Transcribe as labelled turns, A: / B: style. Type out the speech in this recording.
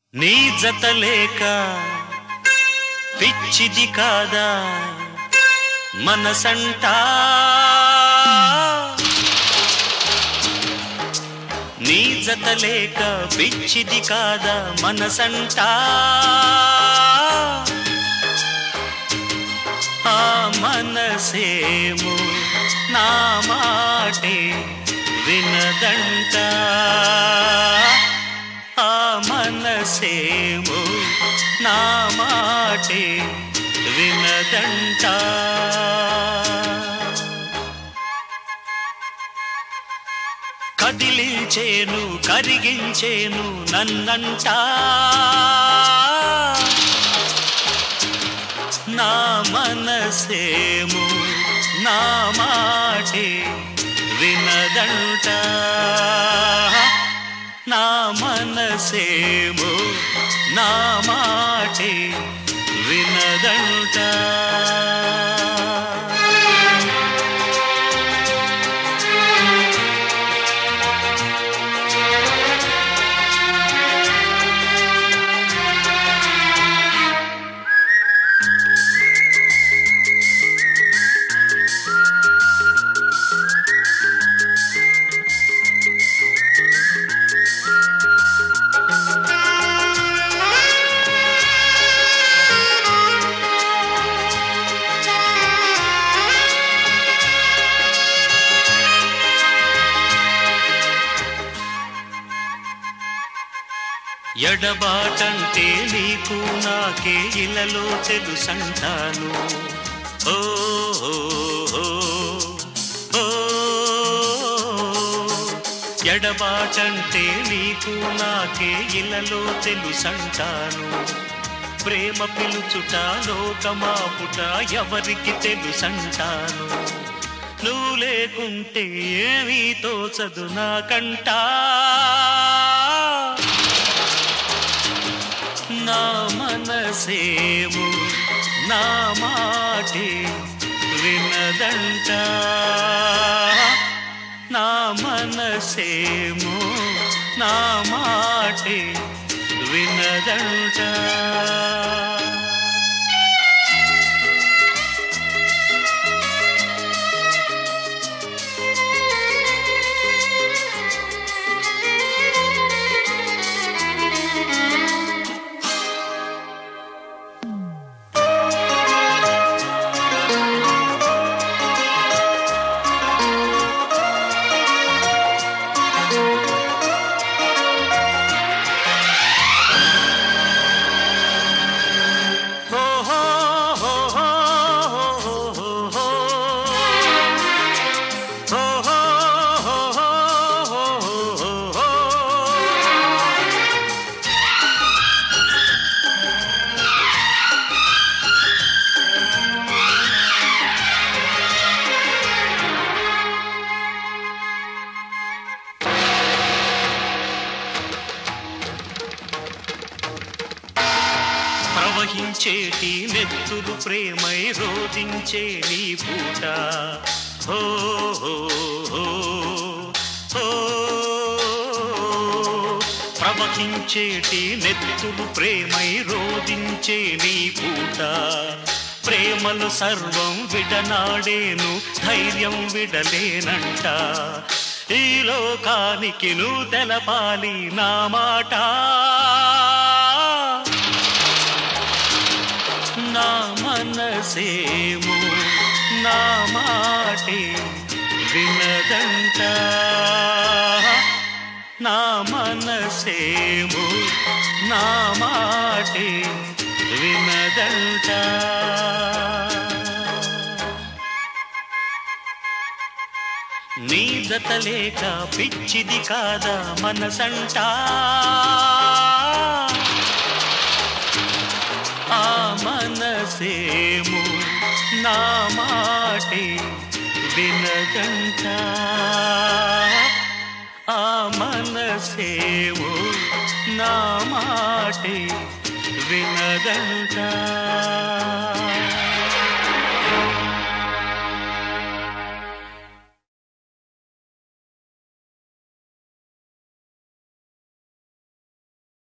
A: నీ జత లేక పిచ్చిది కాదా మనసంటా నీ జత లేక పిచ్చిది కాదా మనసంటా ఆ మనసేము నా మాటే వినదంట ఆ మనసేము నా మాటే వినదంట కదిలించేను కరిగించేను నన్నంటా నా మనసేము నా మాటే వినదంట నా మనసేము నా మాటే వినదంట ఎడబాటంటే నీకు నాకే ఇలలో తెలుసంటాను ఓ ఓ, ఓ, ఓ. ఎడబాటంటే నీకు నాకే ఇలలో తెలుసంటాను ప్రేమ పిలుచుట లోకమాపుట ఎవరికి తెలుసంటాను నువ్వు లేకుంటే ఏమీ తోచదు నాకంటా నా మనసేము నా మాటే వినదంట నా మనసేము నా మాటే వినదంట ఓహో ఓహో ఓహో ఓహో ఓహో ప్రవహించేటి నెత్తులు ప్రేమై రోధించే నీ పూట ఓ ఓ, ఓ, ఓ. ప్రవహించేటి నెత్తులు ప్రేమై రోధించే నీ పూట ప్రేమలు సర్వం విడనాడేను ధైర్యం విడలేనంట ఈ లోకానికి నువ్వు తెలపాలి నా మాట నా మనసేము నా మాటే వినదంట నా మనసేము నా మాటే వినదంట నీ జత లేక పిచ్చిది కాదా మనసంటా ఆ మనసేము నా మాటే వినదంట ఆ మనసేము నా మాటే వినదంట